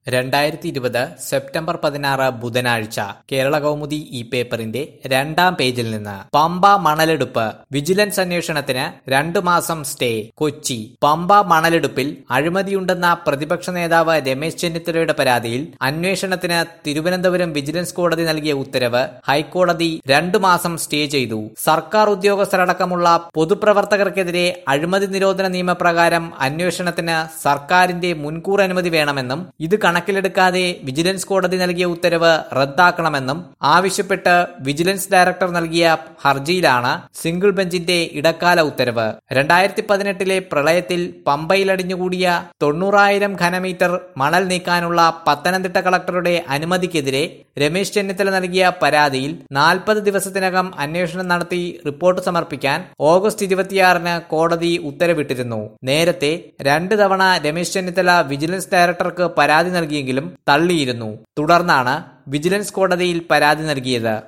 രണ്ടായിരത്തി ഇരുപത് സെപ്റ്റംബർ പതിനാറ് ബുധനാഴ്ച കേരള കൗമുദി ഈ പേപ്പറിന്റെ രണ്ടാം പേജിൽ നിന്ന് പമ്പ മണലെടുപ്പ് വിജിലൻസ് അന്വേഷണത്തിന് രണ്ടു മാസം സ്റ്റേ കൊച്ചി പമ്പ മണലെടുപ്പിൽ അഴിമതിയുണ്ടെന്ന പ്രതിപക്ഷ നേതാവ് രമേശ് ചെന്നിത്തലയുടെ പരാതിയിൽ അന്വേഷണത്തിന് തിരുവനന്തപുരം വിജിലൻസ് കോടതി നൽകിയ ഉത്തരവ് ഹൈക്കോടതി രണ്ടു മാസം സ്റ്റേ ചെയ്തു സർക്കാർ ഉദ്യോഗസ്ഥരടക്കമുള്ള പൊതുപ്രവർത്തകർക്കെതിരെ അഴിമതി നിരോധന നിയമപ്രകാരം അന്വേഷണത്തിന് സർക്കാരിന്റെ മുൻകൂർ അനുമതി വേണമെന്നും ഇത് കണക്കിലെടുക്കാതെ വിജിലൻസ് കോടതി നൽകിയ ഉത്തരവ് റദ്ദാക്കണമെന്നും ആവശ്യപ്പെട്ട് വിജിലൻസ് ഡയറക്ടർ നൽകിയ ഹർജിയിലാണ് സിംഗിൾ ബെഞ്ചിന്റെ ഇടക്കാല ഉത്തരവ് രണ്ടായിരത്തി പതിനെട്ടിലെ പ്രളയത്തിൽ പമ്പയിലടിഞ്ഞുകൂടിയ തൊണ്ണൂറായിരം ഘനമീറ്റർ മണൽ നീക്കാനുള്ള പത്തനംതിട്ട കളക്ടറുടെ അനുമതിക്കെതിരെ രമേശ് ചെന്നിത്തല നൽകിയ പരാതിയിൽ നാൽപ്പത് ദിവസത്തിനകം അന്വേഷണം നടത്തി റിപ്പോർട്ട് സമർപ്പിക്കാൻ ഓഗസ്റ്റ് ഇരുപത്തിയാറിന് കോടതി ഉത്തരവിട്ടിരുന്നു നേരത്തെ രണ്ട് തവണ രമേശ് ചെന്നിത്തല വിജിലൻസ് ഡയറക്ടർക്ക് പരാതി നൽകിയെങ്കിലും തള്ളിയിരുന്നു തുടർന്നാണ് വിജിലൻസ് കോടതിയിൽ പരാതി നൽകിയത്